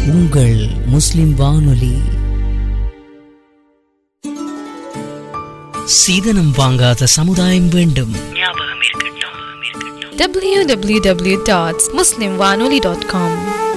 உங்கள் முஸ்லிம் வானொலி சீதனம் வாங்காத சமுதாயம் வேண்டும் www.muslimwanoli.com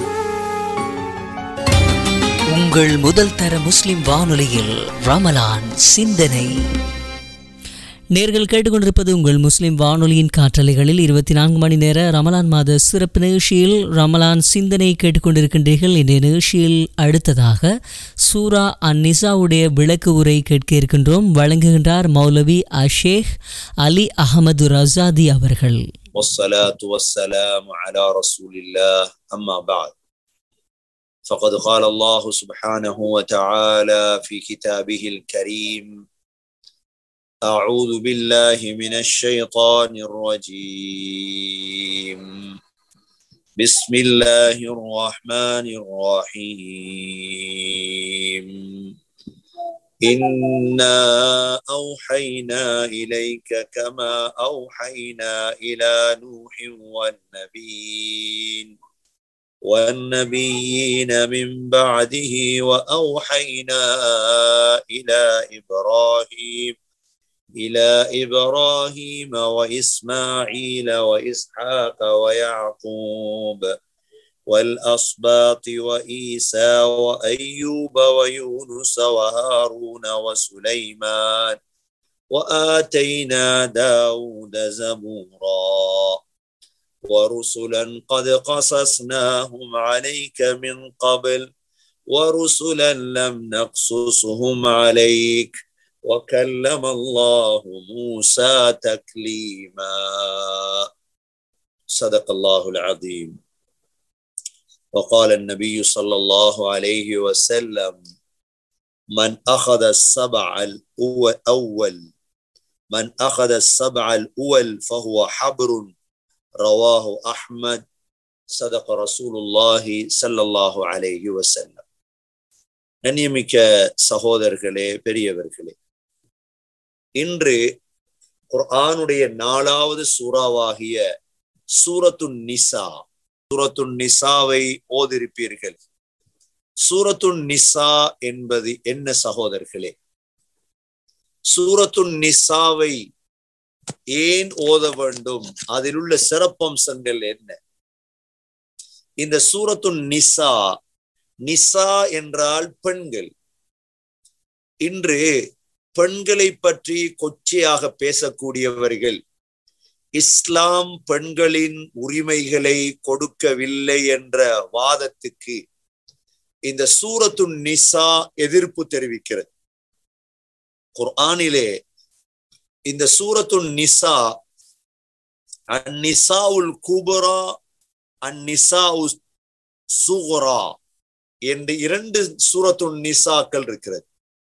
உங்கள் முதல் தர முஸ்லிம் வானொலியில் ரமலான் சிந்தனை நேர்கள் கேட்டுக்கொண்டிருப்பது உங்கள் முஸ்லிம் வானொலியின் காற்றலைகளில் இருபத்தி நான்கு மணி நேர ரமலான் மாத சிறப்பு நிகழ்ச்சியில் ரமலான் சிந்தனை கேட்டுக்கொண்டிருக்கின்றீர்கள் இந்த நிகழ்ச்சியில் அடுத்ததாக சூரா அன் நிசாவுடைய விளக்கு உரை கேட்க இருக்கின்றோம் வழங்குகின்றார் மௌலவி அஷேக் அலி அகமது ரசாதி அவர்கள் والصلاة والسلام على رسول الله أما بعد فقد قال الله سبحانه وتعالى في كتابه الكريم أعوذ بالله من الشيطان الرجيم بسم الله الرحمن الرحيم إنا أوحينا إليك كما أوحينا إلى نوح والنبيين والنبيين من بعده وأوحينا إلى إبراهيم إلى إبراهيم وإسماعيل وإسحاق ويعقوب والأصباط وإيسى وأيوب ويونس وهارون وسليمان وآتينا داود زبورا ورسلا قد قصصناهم عليك من قبل ورسلا لم نقصصهم عليك وكلم الله موسى تكليما صدق الله العظيم وقال النبي صلى الله عليه وسلم من أخذ السبع الأول من أخذ السبع الأول فهو حبر رواه أحمد صدق رسول الله صلى الله عليه وسلم கண்ணியமிக்க சகோதரர்களே பெரியவர்களே இன்று குர்ஆனுடைய நாலாவது சூறாவாகிய சூரத்துன் நிசா சூரத்துன் நிசாவை ஓதிருப்பீர்கள் சூரத்துன் நிசா என்பது என்ன சகோதரர்களே சூரத்துன் நிசாவை ஏன் ஓத வேண்டும் அதில் உள்ள சிறப்பம்சங்கள் என்ன இந்த சூரத்துன் நிசா நிசா என்றால் பெண்கள் இன்று பெண்களை பற்றி கொச்சையாக பேசக்கூடியவர்கள் இஸ்லாம் பெண்களின் உரிமைகளை கொடுக்கவில்லை என்ற வாதத்துக்கு இந்த சூரத்து நிசா எதிர்ப்பு தெரிவிக்கிறது குர்ஆனிலே இந்த சூரத்து நிசா அந்நிசாவுல் குபரா அந்நிசா சுகுரா என்று இரண்டு சூரத்து நிசாக்கள் இருக்கிறது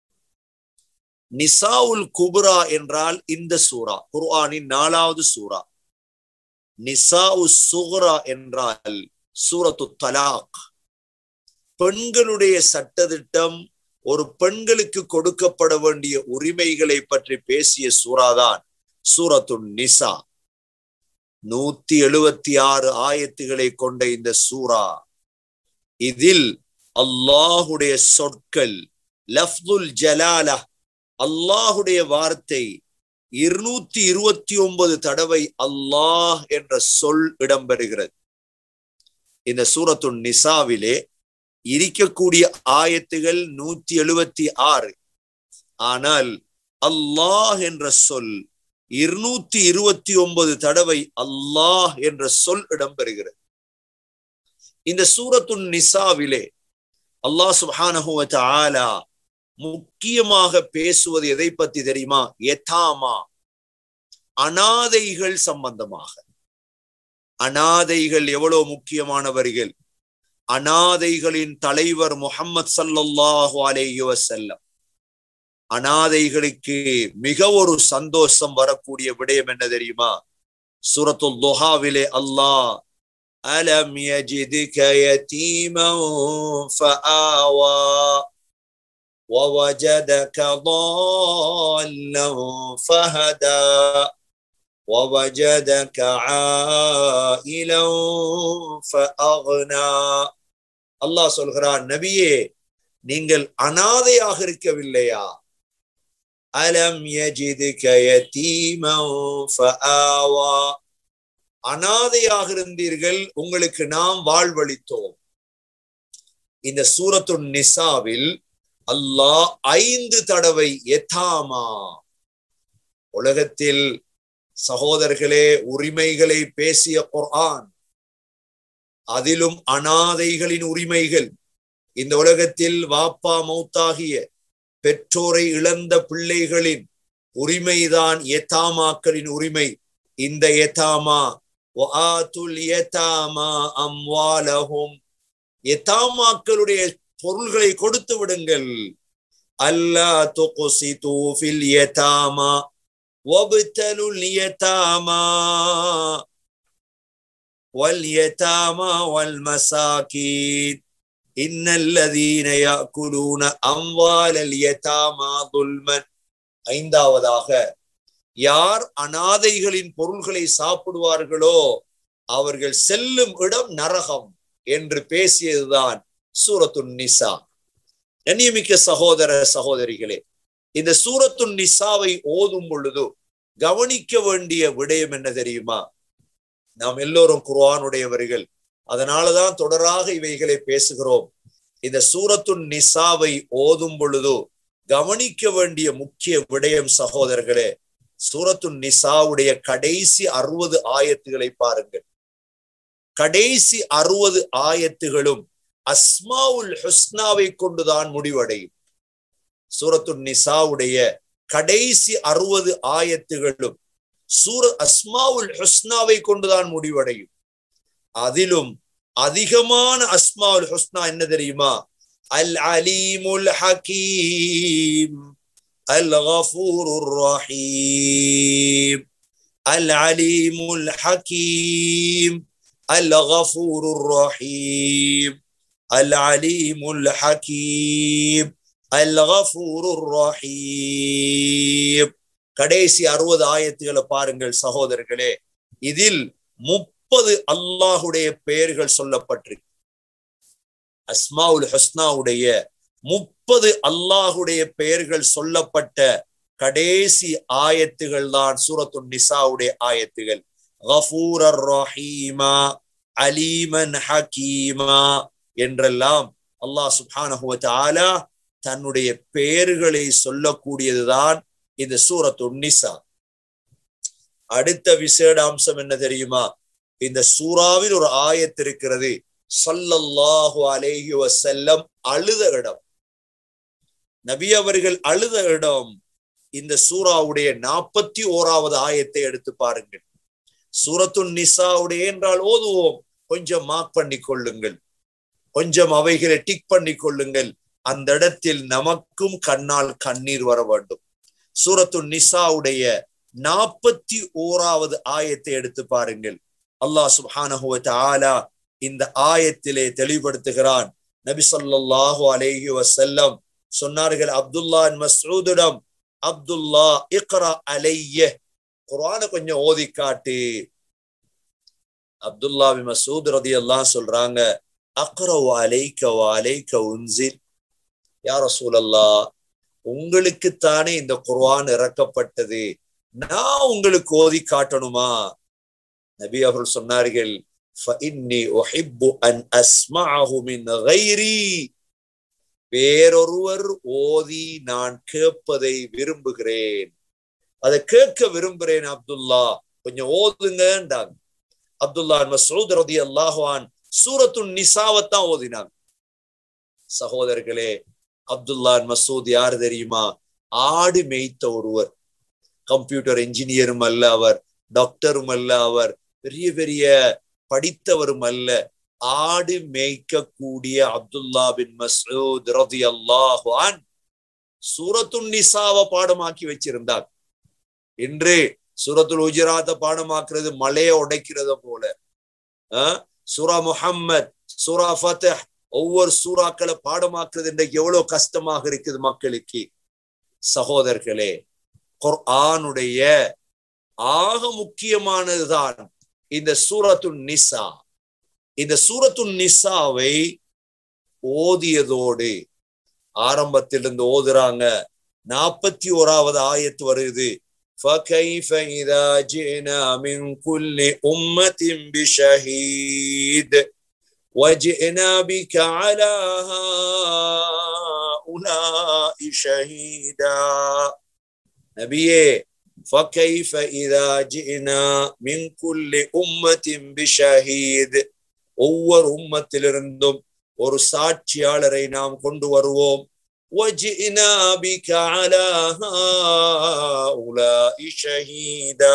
நிசாவுல் குபுரா என்றால் இந்த சூரா குர்ஆனின் நாலாவது சூரா நிசாவு சுகுரா என்றால் சூரத்து தலாக் பெண்களுடைய சட்டத்திட்டம் ஒரு பெண்களுக்கு கொடுக்கப்பட வேண்டிய உரிமைகளை பற்றி பேசிய சூறாதான் சூரத்து நிசா நூத்தி எழுபத்தி ஆறு ஆயத்துகளை கொண்ட இந்த சூரா இதில் அல்லாஹுடைய சொற்கள் லஃப்துல் ஜலாலா அல்லாஹுடைய வார்த்தை இருநூத்தி இருபத்தி ஒன்பது தடவை அல்லாஹ் என்ற சொல் இடம்பெறுகிறது இந்த சூரத்து நிசாவிலே இருக்கக்கூடிய ஆயத்துகள் நூத்தி எழுபத்தி ஆறு ஆனால் அல்லாஹ் என்ற சொல் இருநூத்தி இருபத்தி ஒன்பது தடவை அல்லாஹ் என்ற சொல் இடம்பெறுகிறது இந்த சூரத்து நிசாவிலே அல்லாஹ் சுபானஹுவ ஆலா முக்கியமாக பேசுவது எதை பத்தி தெரியுமா எதாமா அனாதைகள் சம்பந்தமாக அனாதைகள் எவ்வளவு முக்கியமானவர்கள் அனாதைகளின் தலைவர் முகம்மது சல்லல்லாஹு அலேஹி வசல்லம் அனாதைகளுக்கு மிக ஒரு சந்தோஷம் வரக்கூடிய விடயம் என்ன தெரியுமா சூரத்துல் துஹாவிலே அல்லாஹ் அலம் யஜிதுக யதீமன் ஃபஆவா ووجدك ضالا فهدى ووجدك عائلا فأغنى அல்லாஹ் சொல்கிறான் நபியே நீங்கள் அனாதையாக இருக்கவில்லையா அலம் யஜிதுக யதீமன் ஃபஆவா அனாதையாக இருந்தீர்கள் உங்களுக்கு நாம் வாழ்வளித்தோம் இந்த சூரத்து நிசாவில் அல்லாஹ் ஐந்து தடவை எதாமா உலகத்தில் சகோதரர்களே உரிமைகளை பேசிய குர்ஆன் அதிலும் அனாதைகளின் உரிமைகள் இந்த உலகத்தில் வாப்பா மௌத்தாகிய பெற்றோரை இழந்த பிள்ளைகளின் உரிமைதான் எத்தாமாக்களின் உரிமை இந்த எத்தாமா அம்வாலஹும் எத்தாமாக்களுடைய பொருள்களை கொடுத்து விடுங்கள் அல்லா துகுசிது ஃபில் யதாமா வப்தலுல் யதாமா واليتامى والمساكين إن الذين يأكلون أموال اليتامى ظلما ஐந்தாவதாக யார் அனாதைகளின் பொருள்களை சாப்பிடுவார்களோ அவர்கள் செல்லும் இடம் நரகம் என்று பேசியதுதான் சூரத்துன் நிசா கண்ணியமிக்க சகோதர சகோதரிகளே இந்த சூரத்துன் நிசாவை ஓதும் பொழுது கவனிக்க வேண்டிய விடயம் என்ன தெரியுமா நாம் எல்லோரும் குர்ஆனுடையவர்கள் அதனாலதான் தொடராக இவைகளை பேசுகிறோம் இந்த சூரத்துன் நிசாவை ஓதும் பொழுது கவனிக்க வேண்டிய முக்கிய விடயம் சகோதரர்களே சூரத்துன் நிசாவுடைய கடைசி அறுபது ஆயத்துகளை பாருங்கள் கடைசி அறுபது ஆயத்துகளும் அஸ்மாவுல் ஹுஸ்னாவை கொண்டுதான் முடிவடையும் சூரத்துன் நிசாவுடைய கடைசி அறுபது ஆயத்துகளும் சூர அஸ்மாவுல் ஹுஸ்னாவை கொண்டுதான் முடிவடையும் அதிலும் அதிகமான அஸ்மாவுல் ஹுஸ்னா என்ன தெரியுமா அல் அலீமுல் ஹகீம் அல் கஃபூருர் ரஹீம் அல் அலீமுல் ஹகீம் அல் கஃபூருர் ரஹீம் அல் அலீமுல் ஹகீம் அல் கஃபூருர் ரஹீம் கடைசி அறுபது ஆயத்துகளை பாருங்கள் சகோதரர்களே இதில் முப்பது அல்லாஹுடைய பெயர்கள் சொல்லப்பட்டிருக்கு அஸ்மாவுல் ஹஸ்னாவுடைய முப்பது அல்லாஹுடைய பெயர்கள் சொல்லப்பட்ட கடைசி ஆயத்துகள் தான் சூரத்து நிசாவுடைய ஆயத்துகள் கஃபூரர் ரஹீமா அலீமன் ஹக்கீமா என்றெல்லாம் அல்லாஹ் சுப்ஹானஹு வ தஆலா தன்னுடைய பெயர்களை சொல்லக்கூடியதுதான் இந்த சூரத்து நிசா அடுத்த விசேட அம்சம் என்ன தெரியுமா இந்த சூறாவில் ஒரு ஆயத்து இருக்கிறது சல்லல்லாஹு அலேஹி வசல்லம் அழுத இடம் நபி அவர்கள் அழுத இடம் இந்த சூறாவுடைய நாற்பத்தி ஓராவது ஆயத்தை எடுத்து பாருங்கள் சூரத்து நிசாவுடைய என்றால் ஓதுவோம் கொஞ்சம் மார்க் பண்ணி கொள்ளுங்கள் கொஞ்சம் அவைகளை டிக் பண்ணி கொள்ளுங்கள் அந்த இடத்தில் நமக்கும் கண்ணால் கண்ணீர் வர வேண்டும் சூரத்து நிசாவுடைய நாற்பத்தி ஓராவது ஆயத்தை எடுத்து பாருங்கள் அல்லாஹ் சுப்ஹானஹு ஆலா இந்த ஆயத்திலே தெளிவுபடுத்துகிறான் நபி சொல்லாஹு அலேஹி வசல்லம் சொன்னார்கள் அப்துல்லா மசூதிடம் அப்துல்லா இக்ரா அலைய குரான கொஞ்சம் ஓதி காட்டு அப்துல்லா மசூத் ரதி எல்லாம் சொல்றாங்க அக்ரவ் அலைக்க அலைக்க உன்சில் யார சூழல்லா உங்களுக்குத்தானே இந்த குர்ஆன் இறக்கப்பட்டது நான் உங்களுக்கு ஓதி காட்டணுமா நபி அவர்கள் சொன்னார்கள் வேறொருவர் ஓதி நான் கேட்பதை விரும்புகிறேன் அதை கேட்க விரும்புகிறேன் அப்துல்லா கொஞ்சம் ஓதுங்கன்றாங்க அப்துல்லா மசூத் ரதி அல்லாஹான் சூரத்து நிசாவத்தான் ஓதினாங்க சகோதரர்களே அப்துல்லா மசூத் யார் தெரியுமா ஆடு மேய்த்த ஒருவர் கம்ப்யூட்டர் இன்ஜினியரும் அல்ல அவர் டாக்டரும் அல்ல அவர் பெரிய பெரிய படித்தவரும் அல்ல ஆடு மேய்க்கக்கூடிய அப்துல்லா பின் மசூத் ரதி அல்லாஹான் சூரத்துன் நிசாவை பாடமாக்கி வச்சிருந்தார் இன்று சூரத்துல் உஜராத்த பாடமாக்குறது மலையை உடைக்கிறத போல சூரா முஹம்மத் சூரா ஃபத்தஹ் ஒவ்வொரு சூறாக்களை பாடமாக்குறது இன்றைக்கு எவ்வளவு கஷ்டமாக இருக்குது மக்களுக்கு சகோதரர்களே குர்ஆனுடைய ஆக முக்கியமானதுதான் இந்த சூரத்து நிசா இந்த சூரத்து நிசாவை ஓதியதோடு ஆரம்பத்திலிருந்து ஓதுறாங்க நாற்பத்தி ஓராவது ஆயத்து வருது فكيف إذا جئنا من كل أمة بشهيد وجئنا بك على هؤلاء شهيدا نبيه فكيف إذا جئنا من كل أمة بشهيد ஒவ்வொரு உம்மத்திலிருந்தும் ஒரு சாட்சியாளரை நாம் கொண்டு வருவோம் وجئنا بك على هؤلاء شهيدا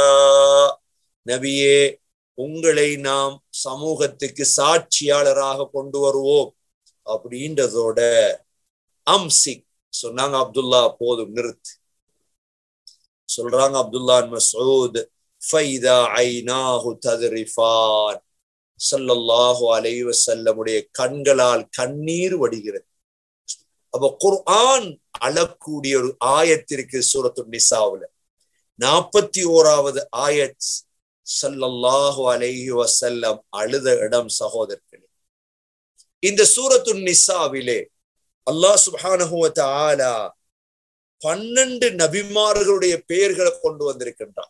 நபியே உங்களை நாம் சமூகத்துக்கு சாட்சியாளராக கொண்டு வருவோம் அப்படின்றதோட அம்சிக் சொன்னாங்க அப்துல்லா போதும் நிறுத்து சொல்றாங்க அப்துல்லா மசூத் ஃபைதா ஐநாஹு தத்ரிஃபான் ஸல்லல்லாஹு அலைஹி வஸல்லமுடைய கண்களால் கண்ணீர் வடிகிறது அப்ப குர்ஆன் அழக்கூடிய ஒரு ஆயத்திற்கு சூரத்து நிசாவுல நாற்பத்தி ஓராவது ஆயத் சல்லல்லாஹு அலைஹி வசல்லம் அழுத இடம் சகோதரர்களே இந்த சூரத்து நிசாவிலே அல்லாஹ் சுப்ஹானஹு வ தஆலா பன்னெண்டு நபிமார்களுடைய பெயர்களை கொண்டு வந்திருக்கின்றான்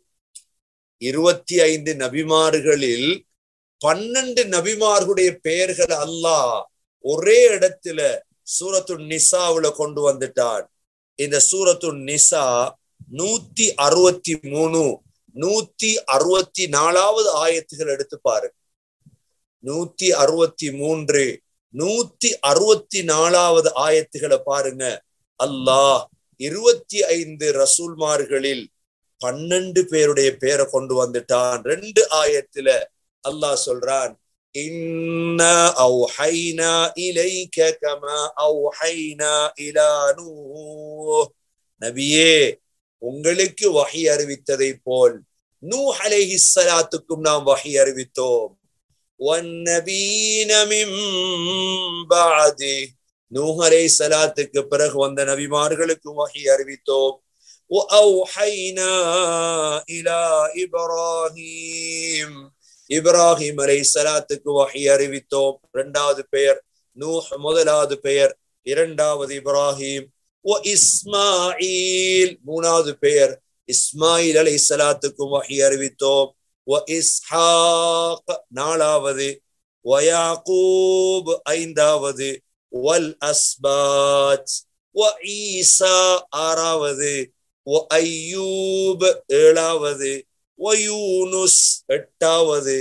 இருபத்தி ஐந்து நபிமார்களில் பன்னெண்டு நபிமார்களுடைய பெயர்களை அல்லாஹ் ஒரே இடத்துல சூரத்து நிசாவுல கொண்டு வந்துட்டான் இந்த சூரத்து நிசா நூத்தி அறுபத்தி மூணு நூத்தி அறுபத்தி நாலாவது ஆயத்துகள் எடுத்து பாருங்க நூத்தி அறுபத்தி மூன்று நூத்தி அறுபத்தி நாலாவது ஆயத்துகளை பாருங்க அல்லாஹ் இருபத்தி ஐந்து ரசூல்மார்களில் பன்னெண்டு பேருடைய பேரை கொண்டு வந்துட்டான் ரெண்டு ஆயத்துல அல்லாஹ் சொல்றான் இன்னா அவுஹைனா இலைக கமா அவுஹைனா இலா நூஹ் நபியே உங்களுக்கு வஹி அறிவித்ததை போல் நூ அலைஹி ஸலாத்துக்கும் நாம் வஹி அறிவித்தோம் வன்னபீன மின் பஅதி நூஹ் அலைஹி ஸலாத்துக்கு பிறகு வந்த நபிமார்களுக்கும் வஹி அறிவித்தோம் وأوحينا إلى إبراهيم இப்ராஹிம் அலை சலாத்துக்கு வஹி அறிவித்தோம் இரண்டாவது பெயர் நூஹ் முதலாவது பெயர் இரண்டாவது இப்ராஹிம் ஓ இஸ்மாயில் மூணாவது பெயர் இஸ்மாயில் அலை சலாத்துக்கும் வஹி அறிவித்தோம் ஓ இஸ்ஹாக் நாலாவது வயாக்கூப் ஐந்தாவது வல் அஸ்பாத் ஓ ஈசா ஆறாவது ஓ ஐயூப் ஏழாவது வயூனுஸ் எட்டாவது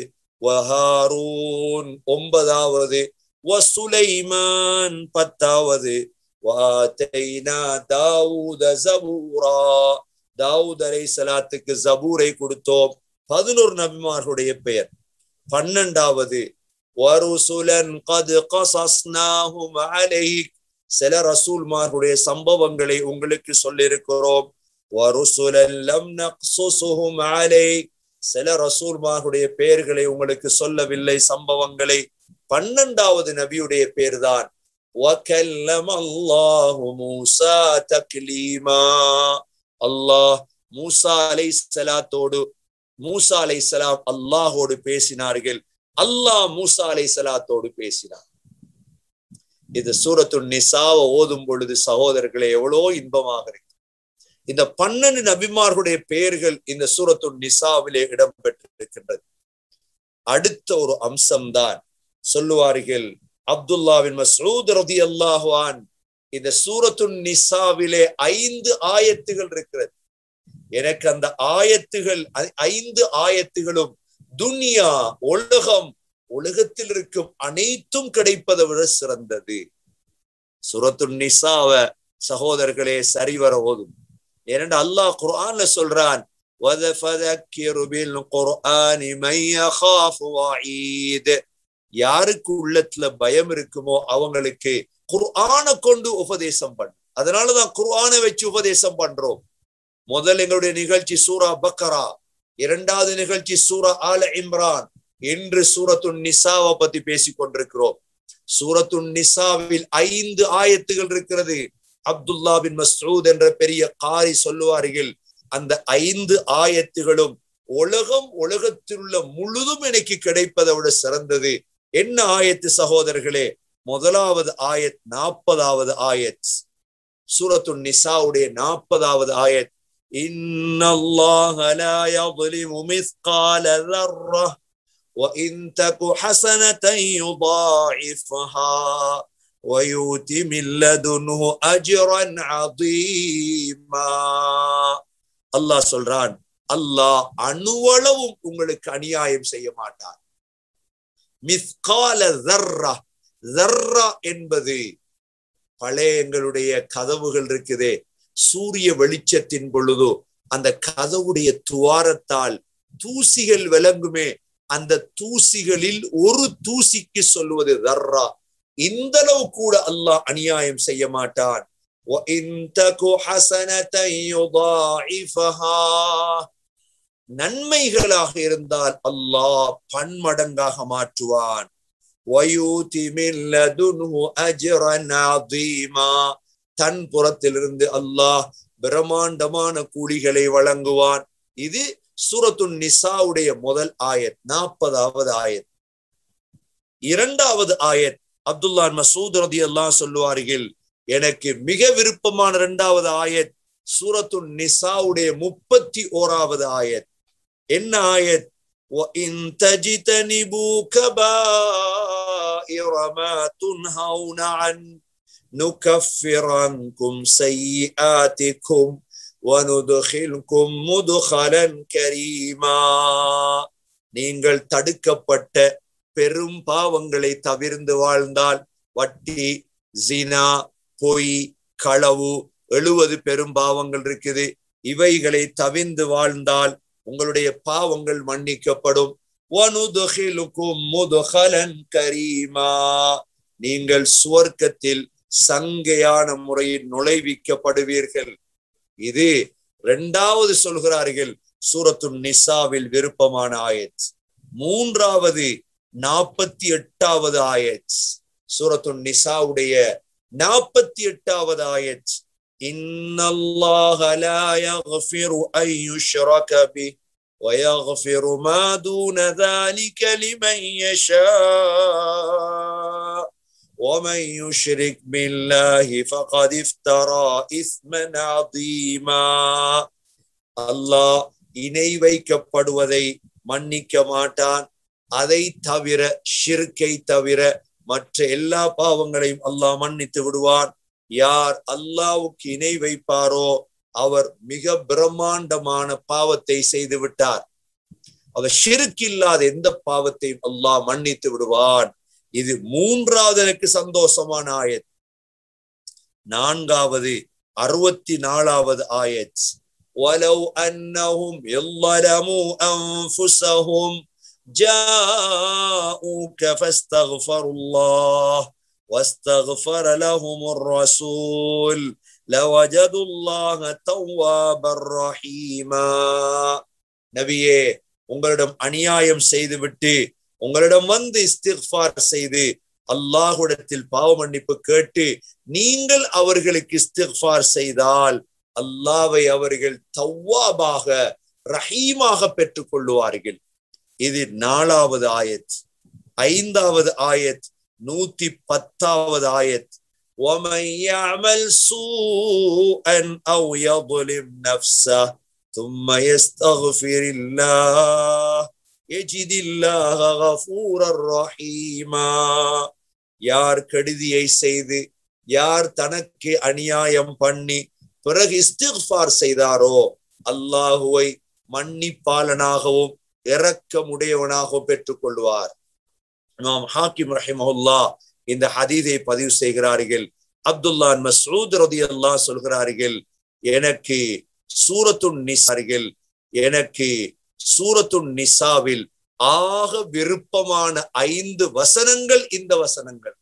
வஹாரூன் ஒன்பதாவது வசுலைமான் பத்தாவது வாத்தைனா தாவூத ஜபூரா தாவூத் அலை சலாத்துக்கு ஜபூரை கொடுத்தோம் பதினோரு நபிமார்களுடைய பெயர் பன்னெண்டாவது வருசுலன் கது கசஸ்னாஹும் அலைக் சில ரசூல்மார்களுடைய சம்பவங்களை உங்களுக்கு சொல்லியிருக்கிறோம் சில ரசூல்மாருடைய பெயர்களை உங்களுக்கு சொல்லவில்லை சம்பவங்களை பன்னெண்டாவது நபியுடைய பேர் தான் அல்லாஹ் மூசா அலை சலாத்தோடு மூசா அலை சலாம் அல்லாஹோடு பேசினார்கள் அல்லாஹ் மூசா அலை சலாத்தோடு பேசினார் இது சூரத்து நிசாவை ஓதும் பொழுது சகோதரர்களே எவ்வளோ இன்பமாக இருக்கு இந்த பன்னெண்டு நபிமார்களுடைய பெயர்கள் இந்த சூரத்து நிசாவிலே இடம்பெற்றிருக்கின்றது அடுத்த ஒரு அம்சம்தான் சொல்லுவார்கள் அப்துல்லாவின் மசூத் ரதி அல்லாஹான் இந்த சூரத்து நிசாவிலே ஐந்து ஆயத்துகள் இருக்கிறது எனக்கு அந்த ஆயத்துகள் ஐந்து ஆயத்துகளும் துனியா உலகம் உலகத்தில் இருக்கும் அனைத்தும் கிடைப்பதை விட சிறந்தது சுரத்து நிசாவ சகோதரர்களே சரிவர ஓதும் ஏனென்று அல்லாஹ் குர்ஆன்ல சொல்றான் யாருக்கு உள்ளத்துல பயம் இருக்குமோ அவங்களுக்கு குர்ஆன கொண்டு உபதேசம் பண்ணு அதனாலதான் குர்ஆனை வச்சு உபதேசம் பண்றோம் முதல் எங்களுடைய நிகழ்ச்சி சூரா பக்கரா இரண்டாவது நிகழ்ச்சி சூரா ஆல இம்ரான் இன்று சூரத்து நிசாவை பத்தி பேசிக் கொண்டிருக்கிறோம் சூரத்து நிசாவில் ஐந்து ஆயத்துகள் இருக்கிறது அப்துல்லா பின் மஸ்ரூத் என்ற பெரிய காரி சொல்லுவார்கள் அந்த ஐந்து ஆயத்துகளும் உலகம் உலகத்தில் உள்ள முழுதும் எனக்கு கிடைப்பதை விட சிறந்தது என்ன ஆயத்து சகோதரர்களே முதலாவது ஆயத் நாற்பதாவது ஆயத் சூரத்து நிசாவுடைய நாற்பதாவது ஆயத் إن الله لا يظلم مثقال ذرة وإن تك حسنة يضاعفها ويؤت من لدنه أجرا عظيما அல்லாஹ் சொல்றான் அல்லாஹ் அணுவளவும் உங்களுக்கு அநியாயம் செய்ய மாட்டார் மிஸ்கால தர்ரா தர்ரா என்பது பழைய எங்களுடைய கதவுகள் இருக்குதே சூரிய வெளிச்சத்தின் பொழுதோ அந்த கதவுடைய துவாரத்தால் தூசிகள் விளங்குமே அந்த தூசிகளில் ஒரு தூசிக்கு சொல்லுவது தர்ரா இந்த அளவு கூட அல்லாஹ் அநியாயம் செய்ய மாட்டான் وَإِن تَكُ حَسَنَةً يُضَاعِفَهَا நன்மைகளாக இருந்தால் அல்லாஹ் பன்மடங்காக மாற்றுவான் وَيُؤْتِ مِن لَّدُنْهُ أَجْرًا عَظِيمًا தன் புறத்திலிருந்து அல்லாஹ் பிரம்மாண்டமான கூலிகளை வழங்குவான் இது சூரத்து நிசாவுடைய முதல் ஆயத் நாற்பதாவது ஆயத் இரண்டாவது ஆயத் அப்துல்லா மசூத் ரதி அல்லாஹ் சொல்லுவார்கள் எனக்கு மிக விருப்பமான இரண்டாவது ஆயத் சூரத்து நிசாவுடைய முப்பத்தி ஓராவது ஆயத் என்ன ஆயத் وَإِن تَجْتَنِبُوا كَبَائِرَ مَا تُنْهَوْنَ عَنْهُ نُكَفِّرْ عَنْكُمْ سَيِّئَاتِكُمْ وَنُدْخِلْكُمْ مُدْخَلًا كَرِيمًا நீங்கள் தடுக்கப்பட்ட பெரும் பாவங்களை தவிர்ந்து வாழ்ந்தால் வட்டி ஜினா பொய் களவு எழுவது பெரும் பாவங்கள் இருக்குது இவைகளை தவிர்ந்து வாழ்ந்தால் உங்களுடைய பாவங்கள் மன்னிக்கப்படும் கரீமா நீங்கள் சுவர்க்கத்தில் சங்கையான முறையில் நுழைவிக்கப்படுவீர்கள் இது இரண்டாவது சொல்கிறார்கள் சூரத்து நிசாவில் விருப்பமான ஆயத் மூன்றாவது நாற்பத்தி எட்டாவது ஆயத் சூரத்து நிசாவுடைய நாற்பத்தி எட்டாவது ஆயத் إن الله لا يغفر أن يشرك به ويغفر ما دون ذلك لمن يشاء ومن يشرك بالله فقد افترى إثما عظيما الله இணை வைக்கப்படுவதை மன்னிக்க மாட்டான் அதை தவிர ஷிர்கை தவிர மற்ற எல்லா பாவங்களையும் அல்லாஹ் மன்னித்து விடுவான் யார் அல்லாவுக்கு இணை வைப்பாரோ அவர் மிக பிரம்மாண்டமான பாவத்தை செய்து விட்டார் அவர் ஷிருக்கு இல்லாத எந்த பாவத்தையும் அல்லாஹ் மன்னித்து விடுவான் இது மூன்றாவது எனக்கு சந்தோஷமான ஆயத் நான்காவது அறுபத்தி நாலாவது ஆயத் ولو أنهم ظلموا أنفسهم جاءوك فاستغفروا الله واستغفر لهم الرسول لوجدوا الله توابا رحيما நபியே உங்களிடம் அநியாயம் செய்துவிட்டு உங்களிடம் வந்து இஸ்திஃபார் செய்து அல்லாஹுடத்தில் பாவ மன்னிப்பு கேட்டு நீங்கள் அவர்களுக்கு இஸ்திஃபார் செய்தால் அல்லாவை அவர்கள் தவ்வாபாக ரஹீமாக பெற்றுக் கொள்ளுவார்கள் இது நாலாவது ஆயத் ஐந்தாவது ஆயத் நூத்தி பத்தாவது ஆயத் ومن يعمل سوءا او يظلم نفسه ثم يستغفر الله يجد الله غفورا رحيما யார் கெடுதியை செய்து யார் தனக்கு அநியாயம் பண்ணி பிறகு இஸ்திஃபார் செய்தாரோ அல்லாஹுவை மன்னிப்பாளனாகவும் இரக்கமுடையவனாகவும் பெற்றுக் கொள்வார் இமாம் ஹாக்கிம் ரஹிமஹுல்லா இந்த ஹதீதை பதிவு செய்கிறார்கள் அப்துல்லா மசூத் ரதி அல்லா சொல்கிறார்கள் எனக்கு சூரத்துன் நிசார்கள் எனக்கு சூரத்துன் நிசாவில் ஆக விருப்பமான ஐந்து வசனங்கள் இந்த வசனங்கள்